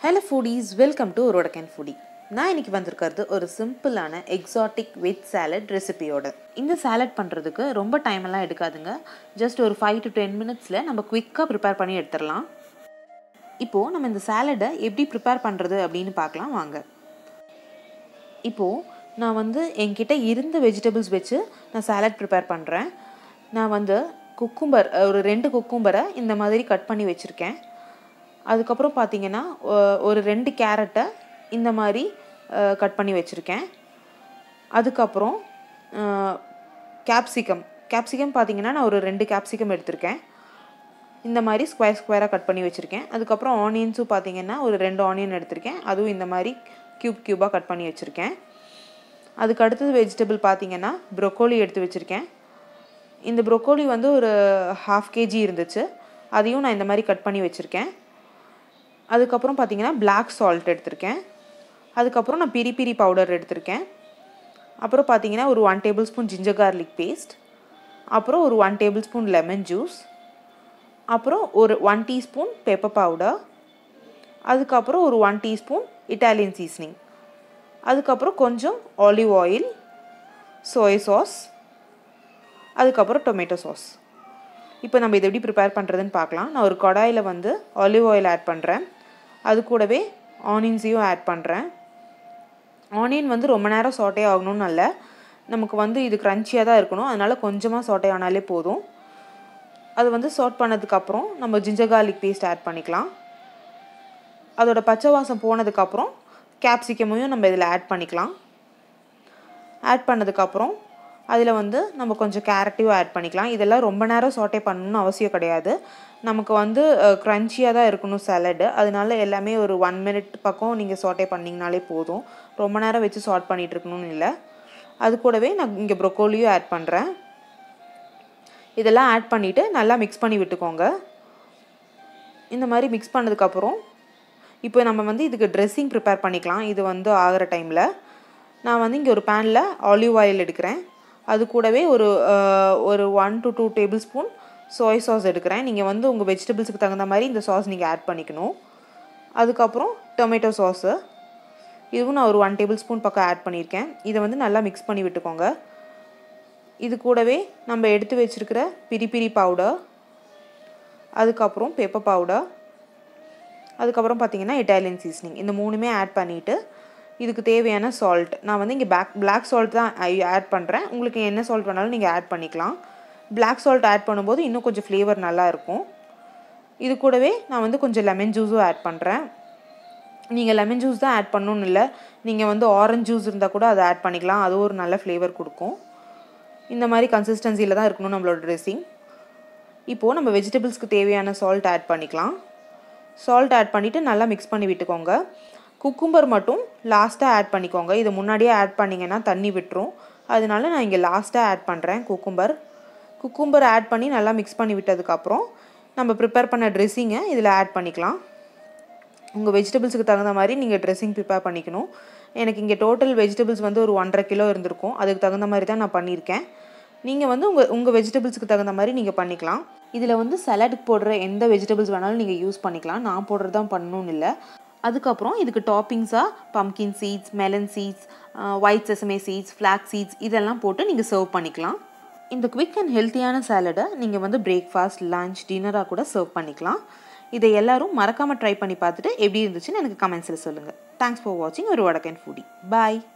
hello foodies welcome to ஒரு வடக்கன் foodie நான் இன்னைக்கு வந்திருக்கிறது ஒரு சிம்பிளான எக்ஸாட்டிக் வெஜ் சாலட் ரெசிபியோட இந்த சாலட் பண்ணுறதுக்கு ரொம்ப டைம் எல்லாம் எடுக்காதுங்க ஜஸ்ட் ஒரு ஃபைவ் டு டென் மினிட்ஸில் நம்ம குவிக்காக ப்ரிப்பேர் பண்ணி எடுத்துடலாம் இப்போது நம்ம இந்த சாலடை எப்படி ப்ரிப்பேர் பண்ணுறது அப்படின்னு பார்க்கலாம் வாங்க இப்போது நான் வந்து என்கிட்ட இருந்த வெஜிடபிள்ஸ் வச்சு நான் சாலட் ப்ரிப்பேர் பண்ணுறேன் நான் வந்து குக்கும்பர் ஒரு ரெண்டு குக்கும்பரை இந்த மாதிரி கட் பண்ணி வச்சுருக்கேன் அதுக்கப்புறம் பார்த்தீங்கன்னா ஒ- ஒரு ரெண்டு கேரட்டை இந்த மாதிரி கட் பண்ணி வச்சுருக்கேன் அதுக்கப்புறம் கேப்சிகம் கேப்சிகம் பார்த்தீங்கன்னா நான் ஒரு ரெண்டு கேப்சிகம் எடுத்திருக்கேன் இந்த மாதிரி ஸ்கொயர் ஸ்கொயராக கட் பண்ணி வச்சுருக்கேன் அதுக்கப்புறம் ஆனியன்ஸும் பார்த்தீங்கன்னா ஒரு ரெண்டு ஆனியன் எடுத்திருக்கேன் அதுவும் இந்த மாதிரி க்யூப் க்யூபாக கட் பண்ணி வச்சுருக்கேன் அதுக்கு அடுத்தது வெஜிடபிள் பார்த்தீங்கன்னா ப்ரொக்கோலி எடுத்து வச்சுருக்கேன் இந்த ப்ரொக்கோலி வந்து ஒரு ஹாஃப் கேஜி இருந்துச்சு அதையும் நான் இந்த மாதிரி கட் பண்ணி வச்சுருக்கேன் அதுக்கப்புறம் பார்த்தீங்கன்னா Black சால்ட் எடுத்திருக்கேன் அதுக்கப்புறம் நான் பிரி பிரி பவுடர் எடுத்திருக்கேன் அப்புறம் பார்த்தீங்கன்னா ஒரு one tablespoon ginger garlic paste அப்புறம் ஒரு one tablespoon lemon juice அப்புறம் ஒரு ஒன் டீஸ்பூன் பெப்பர் பவுடர் அதுக்கப்புறம் ஒரு ஒன் டீஸ்பூன் இட்டாலியன் சீசனிங் அதுக்கப்புறம் கொஞ்சம் ஆலிவ் ஆயில் சோய் சாஸ் அதுக்கப்புறம் டொமேட்டோ சாஸ் இப்போ நம்ம இதை எப்படி ப்ரிப்பேர் பண்ணுறதுன்னு பார்க்கலாம் நான் ஒரு கடாயில் வந்து ஆலிவ் ஆயில் ஆட் பண்ணுறேன் அது கூடவே ஆனியன்ஸையும் ஆட் பண்ணுறேன் ஆனியன் வந்து ரொம்ப நேரம் சாட்டே ஆகணும்னு அல்ல நமக்கு வந்து இது க்ரன்ச்சியாக தான் இருக்கணும் அதனால் கொஞ்சமாக சாட்டே ஆனாலே போதும் அது வந்து சாட் பண்ணதுக்கப்புறம் நம்ம ஜிஞ்சர் garlic பேஸ்ட் ஆட் பண்ணிக்கலாம் அதோட பச்சை வாசம் போனதுக்கப்புறம் கேப்சிகமையும் நம்ம இதில் ஆட் பண்ணிக்கலாம் ஆட் பண்ணதுக்கப்புறம் அதில் வந்து நம்ம கொஞ்சம் கேரட்டையும் ஆட் பண்ணிக்கலாம் இதெல்லாம் ரொம்ப நேரம் சாட்டே பண்ணணும்னு அவசியம் கிடையாது நமக்கு வந்து க்ரன்ச்சியாக தான் இருக்கணும் சாலடு அதனால எல்லாமே ஒரு ஒன் மினிட் பக்கம் நீங்கள் சாட்டே பண்ணிங்கனாலே போதும் ரொம்ப நேரம் வச்சு சாட் பண்ணிகிட்டு இருக்கணும்னு இல்லை அது கூடவே நான் இங்கே ப்ரொக்கோலியும் ஆட் பண்ணுறேன் இதெல்லாம் ஆட் பண்ணிவிட்டு நல்லா மிக்ஸ் பண்ணி விட்டுக்கோங்க இந்த மாதிரி மிக்ஸ் பண்ணதுக்கப்புறம் இப்போ நம்ம வந்து இதுக்கு ட்ரெஸ்ஸிங் ப்ரிப்பேர் பண்ணிக்கலாம் இது வந்து ஆகிற டைமில் நான் வந்து இங்கே ஒரு பேனில் ஆலிவ் ஆயில் எடுக்கிறேன் அது கூடவே ஒரு அஹ், ஒரு one to two tablespoon soy sauce எடுக்கிறேன் நீங்கள் வந்து உங்கள் வெஜிடபிள்ஸுக்கு தகுந்த மாதிரி இந்த சாஸ் நீங்கள் ஆட் பண்ணிக்கணும் அதுக்கப்புறம் டொமேட்டோ சாஸு இதுவும் நான் ஒரு ஒன் டேபிள் ஸ்பூன் பக்கம் ஆட் பண்ணியிருக்கேன் இதை வந்து நல்லா மிக்ஸ் பண்ணி விட்டுக்கோங்க இது கூடவே நம்ம எடுத்து வச்சிருக்கிற பிரி பிரி பவுடர் அதுக்கப்புறம் பெப்பர் பவுடர் அதுக்கப்புறம் பார்த்தீங்கன்னா இட்டாலியன் சீசனிங் இந்த மூணுமே ஆட் பண்ணிவிட்டு இதுக்கு தேவையான சால்ட் நான் வந்து இங்கே பேக் பிளாக் சால்ட் தான் ஆட் பண்ணுறேன் உங்களுக்கு என்ன சால்ட் வேணாலும் நீங்கள் ஆட் பண்ணிக்கலாம் Black சால்ட் ஆட் பண்ணும்போது இன்னும் கொஞ்சம் ஃப்ளேவர் நல்லா இருக்கும் இது கூடவே நான் வந்து கொஞ்சம் லெமன் ஜூஸும் ஆட் பண்ணுறேன் நீங்கள் லெமன் ஜூஸ் தான் ஆட் பண்ணணும்னு இல்லை நீங்கள் வந்து ஆரஞ்சு ஜூஸ் இருந்தால் கூட அதை ஆட் பண்ணிக்கலாம் அது ஒரு நல்ல ஃப்ளேவர் கொடுக்கும் இந்த மாதிரி கன்சிஸ்டன்சியில் தான் இருக்கணும் நம்மளோட ட்ரெஸ்ஸிங் இப்போது நம்ம வெஜிடபிள்ஸ்க்கு தேவையான சால்ட் ஆட் பண்ணிக்கலாம் சால்ட் ஆட் பண்ணிவிட்டு நல்லா மிக்ஸ் பண்ணி விட்டுக்கோங்க குக்கும்பர் மட்டும் லாஸ்ட்டாக ஆட் பண்ணிக்கோங்க இது முன்னாடியே ஆட் பண்ணிங்கன்னா தண்ணி விட்டுரும் அதனால நான் இங்கே லாஸ்ட்டாக ஆட் பண்ணுறேன் குக்கும்பர் குக்கும்பர் ஆட் பண்ணி நல்லா மிக்ஸ் பண்ணி விட்டதுக்கப்புறம் நம்ம ப்ரிப்பேர் பண்ண ட்ரெஸ்ஸிங்கை இதில் ஆட் பண்ணிக்கலாம் உங்கள் வெஜிடபிள்ஸுக்கு தகுந்த மாதிரி நீங்கள் ட்ரெஸ்ஸிங் ப்ரிப்பேர் பண்ணிக்கணும் எனக்கு இங்கே டோட்டல் வெஜிடபிள்ஸ் வந்து ஒரு ஒன்றரை கிலோ இருந்திருக்கும் அதுக்கு தகுந்த மாதிரி தான் நான் பண்ணியிருக்கேன் நீங்கள் வந்து உங்கள் உங்கள் வெஜிடபிள்ஸுக்கு தகுந்த மாதிரி நீங்கள் பண்ணிக்கலாம் இதில் வந்து சலாடுக்கு போடுற எந்த வெஜிடபிள்ஸ் வேணாலும் நீங்கள் யூஸ் பண்ணிக்கலாம் நான் போடுறது தான் பண்ணணும்னு இல்லை அதுக்கப்புறம் இதுக்கு டாப்பிங்ஸாக pumpkin seeds melon seeds white sesame seeds flax seeds இதெல்லாம் போட்டு நீங்கள் சர்வ் பண்ணிக்கலாம் இந்த குவிக் அண்ட் ஹெல்த்தியான சாலடை நீங்கள் வந்து பிரேக்ஃபாஸ்ட் லஞ்ச் டின்னராக கூட சர்வ் பண்ணிக்கலாம் இதை எல்லாரும் மறக்காமல் ட்ரை பண்ணி பார்த்துட்டு எப்படி இருந்துச்சுன்னு எனக்கு கமெண்ட்ஸில் சொல்லுங்கள் தேங்க்ஸ் ஃபார் வாட்சிங் ஒரு வடக்கன் ஃபுடி பாய்